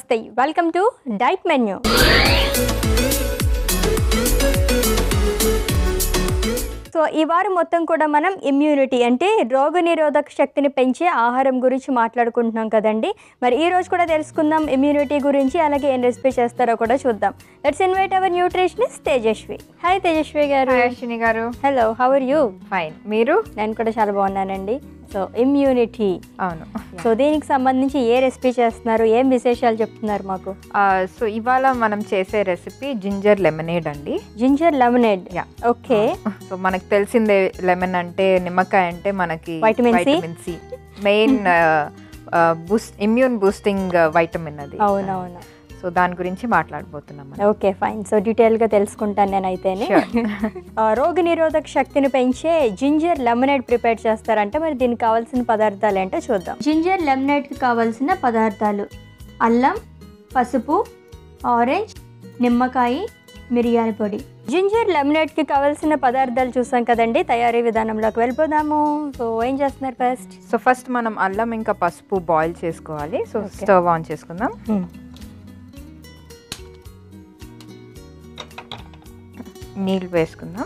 నమస్తే welcome to diet menu so ఈ వారం మొత్తం కూడా మనం ఇమ్యూనిటీ అంటే రోగనిరోధక శక్తిని పెంచే ఆహారం గురించి మాట్లాడుకుంటున్నాం కదండి మరి ఈ రోజు కూడా తెలుసుకుందాం ఇమ్యూనిటీ గురించి అలాగే ఏం రెసిపీ చేస్తారో కూడా చూద్దాం let's invite our nutritionist Tejaswi hi Tejaswi గారు హాయ్ అశ్విని గారు hello how are you fine మీరు నేను కూడా చాలా బాగున్నానండి సో ఇమ్యూనిటీ అవును సో దీనికి సంబంధించి ఏ రెసిపీ చేస్తున్నారు ఏం విశేషాలు చెప్తున్నారు మాకు సో ఇవాళ మనం చేసే రెసిపీ జింజర్ లెమనేడ్ అండి ginger lemonade yeah okay so మనకు తెలిసిందే లెమన్ అంటే నిమ్మకాయ అంటే మనకి Vitamin C. C main boost immune boosting vitamin అది అవునవును సో దాని గురించి మాట్లాడబోతున్నాం మనం ఓకే ఫైన్ సో డీటెయిల్గా తెలుసుకుంటాను నేనైతేనే రోగ నిరోధక శక్తిని పెంచే జింజర్ లెమనేడ్ ప్రిపేర్ చేస్తారంటే మరి దీనికి కావాల్సిన పదార్థాలు ఏంటో చూద్దాం జింజర్ లెమనేడ్కి కావాల్సిన పదార్థాలు అల్లం పసుపు ఆరెంజ్ నిమ్మకాయ మిరియాల పొడి జింజర్ లెమనేడ్కి కావాల్సిన పదార్థాలు చూసాం కదండి తయారీ విధానంలోకి వెళ్ళిపోదాము సో ఏం చేస్తున్నారు ఫస్ట్ సో ఫస్ట్ మనం అల్లం ఇంకా పసుపు బాయిల్ చేసుకోవాలి సో Okay. స్టవ్ ఆన్ చేసుకుందాం నీళ్ళు వేసుకుందాం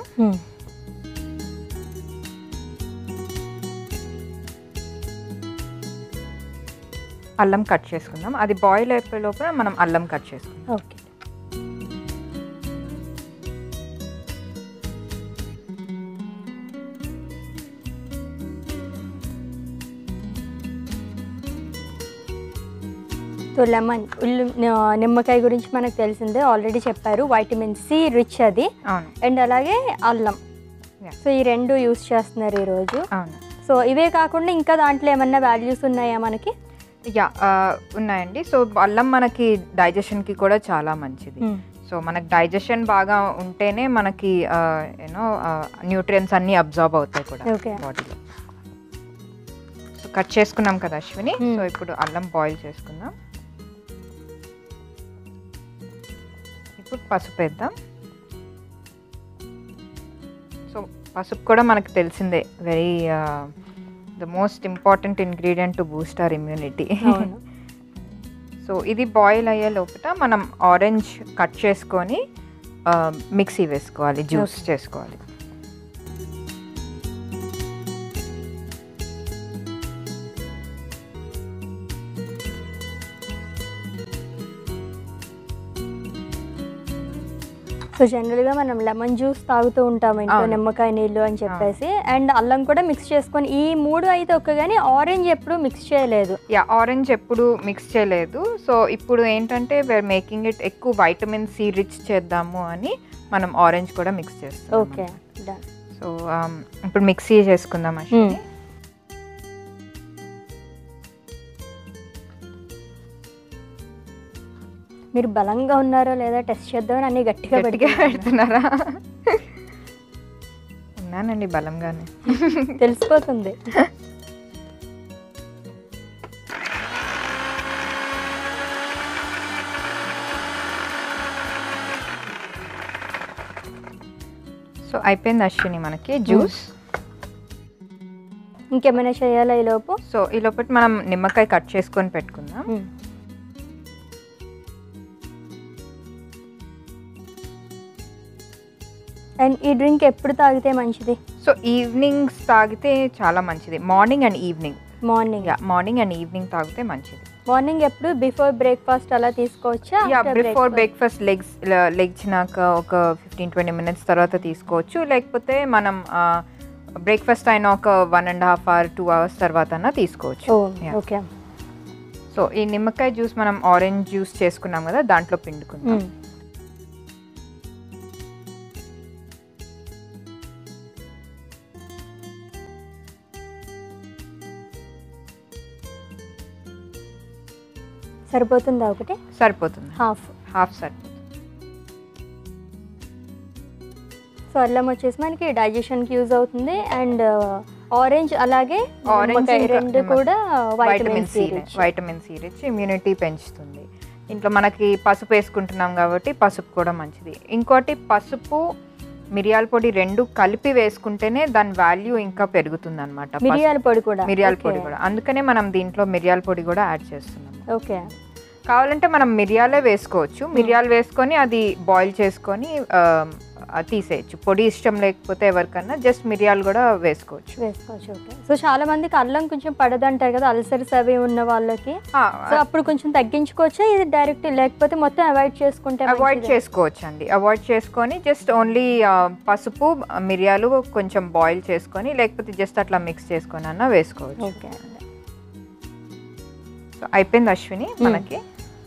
అల్లం కట్ చేసుకుందాం అది బాయిల్ అయిపోయే లోపల మనం అల్లం కట్ చేసుకుందాం ఓకే సో లెమన్ ఉల్లి న- నిమ్మకాయ గురించి మనకు తెలిసిందే ఆల్రెడీ చెప్పారు వైటమిన్ సి రిచ్ అది అవును అండ్ అలాగే అల్లం Yeah. సో ఈ రెండు యూస్ చేస్తున్నారు ఈరోజు అవును సో ఇవే కాకుండా ఇంకా దాంట్లో ఏమన్నా వాల్యూస్ ఉన్నాయా మనకి యా ఉన్నాయండి సో అల్లం మనకి డైజెషన్కి కూడా చాలా మంచిది సో మనకి డైజెషన్ బాగా ఉంటేనే మనకి యూనో న్యూట్రియన్స్ అన్నీ అబ్జార్బ్ అవుతాయి కూడా Okay. బాడీలో సో కట్ చేసుకున్నాం కదా అశ్విని Hmm. సో ఇప్పుడు అల్లం బాయిల్ చేసుకుందాం ఇప్పుడు పసుపు వేద్దాం సో పసుపు కూడా మనకు తెలిసిందే very the most important ingredient to boost our immunity అవును సో ఇది బాయిల్ అయ్యే లోపల మనం ఆరెంజ్ కట్ చేసుకొని మిక్సీ వేసుకోవాలి జ్యూస్ Okay. చేసుకోవాలి సో జనరల్గా మనం లెమన్ జ్యూస్ తాగుతూ ఉంటాం ఇంట్లో అవును. నిమ్మకాయ నీళ్ళు అని చెప్పేసి అండ్ అల్లం కూడా మిక్స్ చేసుకొని ఈ మూడు అయితే ఒక్క కానీ ఆరెంజ్ ఎప్పుడు మిక్స్ చేయలేదు యా ఆరెంజ్ ఎప్పుడు మిక్స్ చేయలేదు సో ఇప్పుడు ఏంటంటే వేర్ మేకింగ్ ఇట్ ఎక్కువ వైటమిన్ సి రిచ్ చేద్దాము అని మనం ఆరెంజ్ కూడా మిక్స్ చేస్తాం ఓకే డన్ సో ఇప్పుడు మిక్సీ చేసుకుందాం అశ్విని మీరు బలంగా ఉన్నారో లేదా టెస్ట్ చేద్దామని అన్ని గట్టిగా గట్టిగా పెట్టుకున్నారు. పెడుతున్నారా ఉన్నానండి బలంగానే తెలిసిపోతుంది సో అయిపోయింది అశ్విని మనకి జ్యూస్ ఇంకేమైనా చేయాలా ఈ లోపు సో ఈ లోపల మనం నిమ్మకాయ కట్ చేసుకొని పెట్టుకుందాం అండ్ ఈ డ్రింక్ ఎప్పుడు తాగితే మంచిది సో ఈవినింగ్స్ తాగితే చాలా మంచిది morning and evening morning yeah morning and evening తాగితే మంచిది మార్నింగ్ ఎప్పుడు బిఫోర్ బ్రేక్ఫాస్ట్ అలా తీసుకోవచ్చా yeah After before breakfast? Breakfast లెగ్స్ లెగ్చినాక ఒక ఫిఫ్టీన్ ట్వంటీ మినిట్స్ తర్వాత తీసుకోవచ్చు లేకపోతే మనం బ్రేక్ఫాస్ట్ అయిన ఒక one and half hour two hours తర్వాత అన్నా తీసుకోవచ్చు ఓ Yeah. ఓకే సో ఈ నిమ్మకాయ జ్యూస్ మనం ఆరెంజ్ జ్యూస్ చేసుకున్నాం కదా దాంట్లో పిండుకుందాం సరిపోతుందా ఒకటి సరిపోతుంది హాఫ్ హాఫ్ సరిపోతుంది సో అల్లం వచ్చేసి మనకి డైజెషన్కి యూజ్ అవుతుంది అండ్ ఆరెంజ్ అలాగే Orange నిమ్మకాయ ఇంకా రెండు నిమ్మ- కూడా vitamin vitamin C C vitamin C rich immunity పెంచుతుంది ఇంట్లో మనకి పసుపు వేసుకుంటున్నాం కాబట్టి పసుపు కూడా మంచిది ఇంకోటి పసుపు మిరియాల పొడి రెండు కలిపి వేసుకుంటేనే దాని వాల్యూ ఇంకా పెరుగుతుంది అనమాట మిరియాల పొడి కూడా మిరియాల Okay. పొడి కూడా అందుకనే మనం దీంట్లో మిరియాల పొడి కూడా యాడ్ చేస్తున్నాం ఓకే కావాలంటే మనం మిరియాలే వేసుకోవచ్చు మిరియాలు వేసుకొని అది బాయిల్ చేసుకొని ఆ, అది తీసేయచ్చు పొడి ఇష్టం లేకపోతే ఎవరికన్నా జస్ట్ మిరియాలు కూడా వేసుకోవచ్చు వేసుకోవచ్చు ఓకే సో చాలా మందికి అల్లం కొంచెం పడదంటారు కదా అల్సర్స్ అవి ఉన్న వాళ్ళకి సో అప్పుడు కొంచెం తగ్గించుకోవచ్చా ఇది డైరెక్ట్ లేకపోతే మొత్తం అవాయిడ్ చేసుకుంటే అవాయిడ్ మంచిదా? చేసుకోవచ్చు అండి అవాయిడ్ చేసుకొని జస్ట్ ఓన్లీ పసుపు మిరియాలు కొంచెం బాయిల్ చేసుకొని లేకపోతే జస్ట్ అట్లా మిక్స్ చేసుకొని అన్న వేసుకోవచ్చు ఓకే సో అయిపోయింది అశ్విని మనకి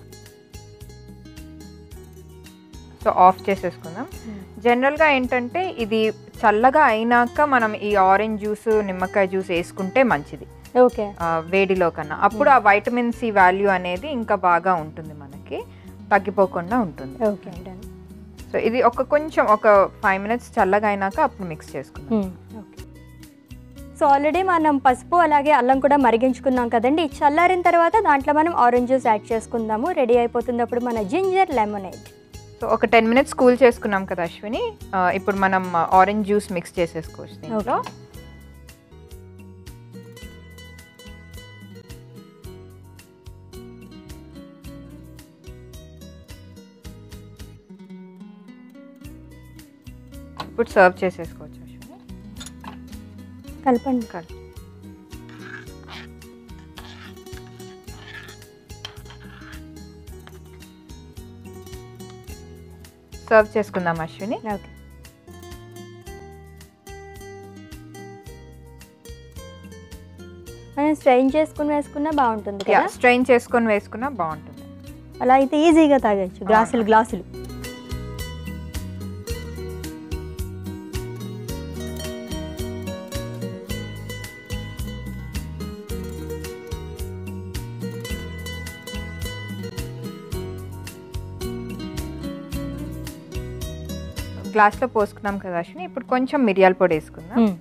సో ఆఫ్ చేసేసుకుందాం జనరల్గా ఏంటంటే ఇది చల్లగా అయినాక మనం ఈ ఆరెంజ్ జ్యూస్ నిమ్మకాయ జ్యూస్ వేసుకుంటే మంచిది ఓకే ఆ, వేడిలో కన్నా అప్పుడు ఆ వైటమిన్ సి వాల్యూ అనేది ఇంకా బాగా ఉంటుంది మనకి తగ్గిపోకుండా ఉంటుంది ఓకే డన్ సో ఇది ఒక కొంచెం ఒక ఫైవ్ మినిట్స్ చల్లగా అయినాక అప్పుడు మిక్స్ చేసుకుందాం ఓకే సో ఆల్రెడీ మనం పసుపు అలాగే అల్లం కూడా మరిగించుకున్నాం కదండి చల్లారిన తర్వాత దాంట్లో మనం ఆరెంజ్ జ్యూస్ యాడ్ చేసుకుందాము రెడీ అయిపోతుంది అప్పుడు మన జింజర్ లెమనేడ్ సో ఒక టెన్ మినిట్స్ కూల్ చేసుకున్నాం కదా అశ్విని ఆ, ఇప్పుడు మనం ఆరెంజ్ జ్యూస్ మిక్స్ చేసేసుకోవచ్చు దీంట్లో ఓకే ఇప్పుడు సర్వ్ చేసేసుకోవచ్చు అశ్విని కలపండి కల్ సర్వ్ చేసుకుందాం అశ్విని ఓకే మనం స్ట్రెయిన్ చేసుకుని వేసుకున్నా బాగుంటుంది కదా స్ట్రెయిన్ చేసుకొని వేసుకున్నా బాగుంటుంది అలా అయితే ఈజీగా తాగొచ్చు గ్లాసులు గ్లాసులు గ్లాస్లో పోసుకున్నాం కదా అశ్విని ఇప్పుడు కొంచెం మిరియాల పొడి వేసుకుందాం మ్మ్.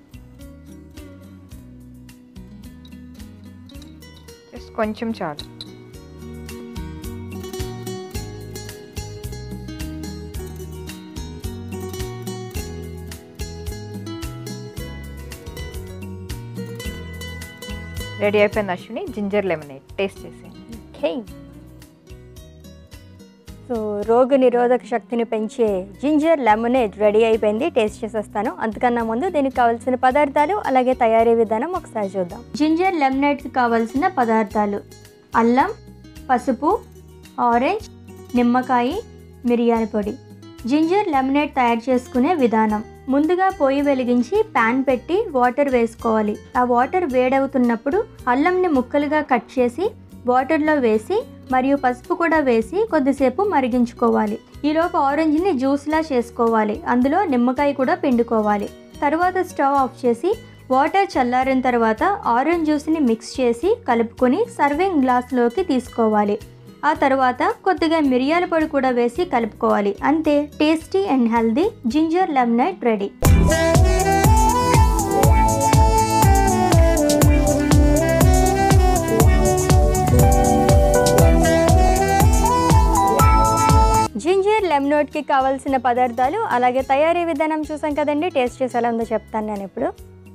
జస్ట్ కొంచెం చాలు రెడీ అయిపోయింది అశ్విని జింజర్ లెమనేడ్ టేస్ట్ చేసేయండి ఓకే సో రోగ నిరోధక శక్తిని పెంచే జింజర్ లెమనేడ్ రెడీ అయిపోయింది టేస్ట్ చేసేస్తాను అంతకన్నా ముందు దీనికి కావాల్సిన పదార్థాలు అలాగే తయారీ విధానం ఒకసారి చూద్దాం జింజర్ లెమనేడ్కి కావాల్సిన పదార్థాలు అల్లం పసుపు ఆరెంజ్ నిమ్మకాయ మిరియాల పొడి జింజర్ లెమనేడ్ తయారు చేసుకునే విధానం ముందుగా పొయ్యి వెలిగించి ప్యాన్ పెట్టి వాటర్ వేసుకోవాలి ఆ వాటర్ వేడవుతున్నప్పుడు అల్లంని ముక్కలుగా కట్ చేసి వాటర్లో వేసి మరియు పసుపు కూడా వేసి కొద్దిసేపు మరిగించుకోవాలి ఈలోపు ఆరెంజ్ని జ్యూస్లా చేసుకోవాలి అందులో నిమ్మకాయ కూడా పిండుకోవాలి తర్వాత స్టవ్ ఆఫ్ చేసి వాటర్ చల్లారిన తర్వాత ఆరెంజ్ జ్యూస్ని మిక్స్ చేసి కలుపుకొని సర్వింగ్ గ్లాస్లోకి తీసుకోవాలి ఆ తర్వాత కొద్దిగా మిరియాల పొడి కూడా వేసి కలుపుకోవాలి అంతే tasty and healthy ginger lemonade ready ginger లెమనోట్కి కావాల్సిన పదార్థాలు అలాగే తయారీ విధానం చూసాం కదండి టేస్ట్ చేసి ఎలా ఉందో చెప్తాను నేను ఇప్పుడు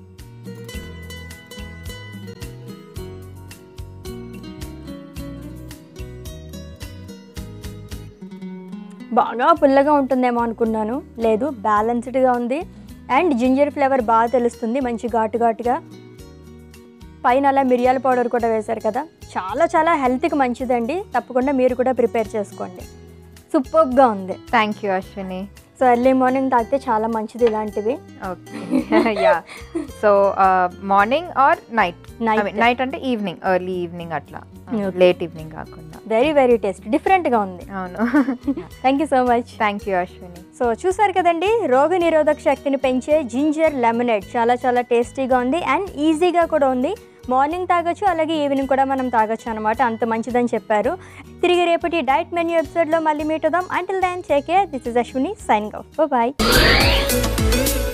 బాగా పుల్లగా ఉంటుందేమో అనుకున్నాను లేదు బ్యాలెన్స్డ్గా ఉంది అండ్ జింజర్ ఫ్లేవర్ బాగా తెలుస్తుంది మంచి ఘాటు ఘాటుగా పైన అలా మిరియాల పౌడర్ కూడా వేశారు కదా చాలా చాలా హెల్త్కి మంచిదండి తప్పకుండా మీరు కూడా ప్రిపేర్ చేసుకోండి సూపర్గా ఉంది thank you Ashwini so early morning తాగితే చాలా మంచిది ఇలాంటివి okay yeah so morning or night Night. Night అంటే ఈవినింగ్ ఎర్లీ ఈవినింగ్ అట్లా Okay. లేట్ ఈవినింగ్ కాకుండా వెరీ వెరీ టేస్ట్ డిఫరెంట్గా ఉంది అవును thank you so much thank you Ashwini so చూసారు కదండి రోగ నిరోధక శక్తిని పెంచే జింజర్ లెమనేడ్ చాలా చాలా టేస్టీగా ఉంది అండ్ ఈజీగా కూడా ఉంది మార్నింగ్ తాగొచ్చు అలాగే ఈవినింగ్ కూడా మనం తాగొచ్చు అనమాట అంత మంచిదని చెప్పారు తిరిగి రేపటి డైట్ మెన్యూ ఎపిసోడ్లో మళ్ళీ మీట్ అవుదాం until then take care this is Ashwini signing off bye